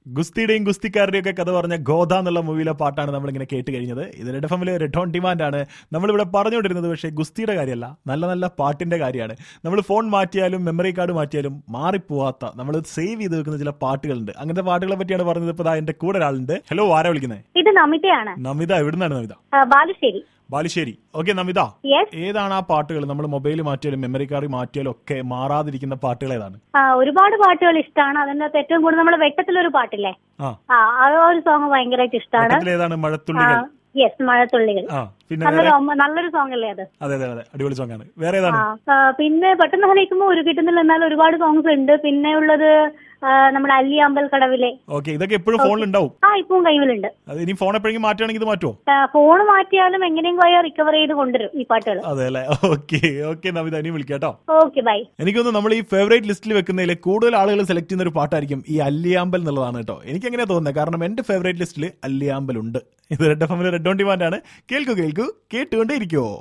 ഗുസ്തിയുടെയും ഗുസ്തിക്കാരുടെയും ഒക്കെ കഥ പറഞ്ഞ ഗോദ എന്നുള്ള മൂവിയിലെ പാട്ടാണ് നമ്മൾ ഇങ്ങനെ കേട്ട് കഴിഞ്ഞത് ഇത് റെഡ് എഫ് എമ്മിലെ റെഡ് ഓൺ ഡിമാൻഡ് ആണ് നമ്മളിവിടെ പറഞ്ഞുകൊണ്ടിരുന്നത് പക്ഷേ ഗുസ്തിയുടെ കാര്യമല്ല നല്ല നല്ല പാട്ടിന്റെ കാര്യമാണ് നമ്മൾ ഫോൺ മാറ്റിയാലും മെമ്മറി കാർഡ് മാറ്റിയാലും മാറിപ്പോവാത്ത നമ്മൾ സേവ് ചെയ്ത് വെക്കുന്ന ചില പാട്ടുകളുണ്ട് അങ്ങനത്തെ പാട്ടുകളെ പറ്റിയാണ് പറഞ്ഞത് ഇപ്പോൾ എന്റെ കൂടെ ഒരാളുണ്ട് ഹലോ ആരാ വിളിക്കുന്നത് ഇത് നമിതയാണ് നമിത എവിടുന്നാണ് നമിത ആ, ബാലുശ്ശേരി ബാലുശ്ശേരി ഓക്കെ നമിത യെസ് ഏതാണ് ആ പാട്ടുകൾ നമ്മൾ മൊബൈൽ മാറ്റിയാലും മെമ്മറി കാർഡ് മാറ്റിയാലും ഒക്കെ മാറാതിരിക്കുന്ന പാട്ടുകൾ ഏതാണ് ഒരുപാട് പാട്ടുകൾ ഇഷ്ടമാണ് അതിന്റെ അകത്ത് ഏറ്റവും കൂടുതൽ നമ്മൾ വെട്ടത്തിലൊരു പാട്ടില്ലേ ആ ആ ആ ഒരു സോങ് ഭയങ്കരമായിട്ട് ഇഷ്ടമാണ് പക്കത്തിൽ ഏതാണ് മഴത്തുള്ളികൾ യെസ് മഴത്തുള്ളികൾ ആ പിന്നെ നല്ലൊരു വേറെ ഒമ്മ- നല്ലൊരു സോങ് അല്ലേ അത് അതെ അതെ അതെ അടിപൊളി സോങ് ആണ് വേറെ ആ ഏതാണ് ആ, പിന്നെ പെട്ടെന്ന് ആലോചിക്കുമ്പോൾ ഒരു കിട്ടുന്നില്ല എന്നാൽ ഒരുപാട് സോങ്സ് ഉണ്ട് പിന്നെ ഉള്ളത് ആ, നമ്മുടെ അല്ലി അമ്പൽ കടവിലെ ഓക്കെ ഇതൊക്കെ എപ്പോഴും ഫോണിൽ ഉണ്ടാവും ആ ഇപ്പം കൈവിലുണ്ട് അത് ഇനി ഫോൺ എപ്പോഴെങ്കിലും മാറ്റുകയാണെങ്കിൽ ഇത് മാറ്റുമോ ഫോൺ മാറ്റിയാലും എങ്ങനെയും പോയാൽ റിക്കവർ ചെയ്ത് കൊണ്ടുവരും ഈ പാട്ടുകൾ അതെ അല്ലേ ഓക്കെ ഓക്കെ നമിത ഇനി വിളിക്കാം കേട്ടോ ഓക്കെ ബൈ എനിക്കൊന്ന് നമ്മൾ ഈ ഫേവറേറ്റ് ലിസ്റ്റിൽ വെക്കുന്നതിൽ കൂടുതൽ ആളുകൾ സെലക്ട് ചെയ്യുന്ന ഒരു പാട്ടായിരിക്കും ഈ അല്ലിയാമ്പൽ എന്നുള്ളതാണ് കേട്ടോ എനിക്ക് എങ്ങനെയാ തോന്നുന്നത് കാരണം എന്റെ ഫേവറേറ്റ് ലിസ്റ്റിൽ അല്ലിയാമ്പൽ ഉണ്ട് ഇത് റെഡ് എഫ് എമ്മിലെ റെഡ് ഓൺ ഡിമാൻഡ് ആണ് കേൾക്കൂ കേൾക്കൂ കേട്ടുകൊണ്ടേ ഇരിക്കുവോ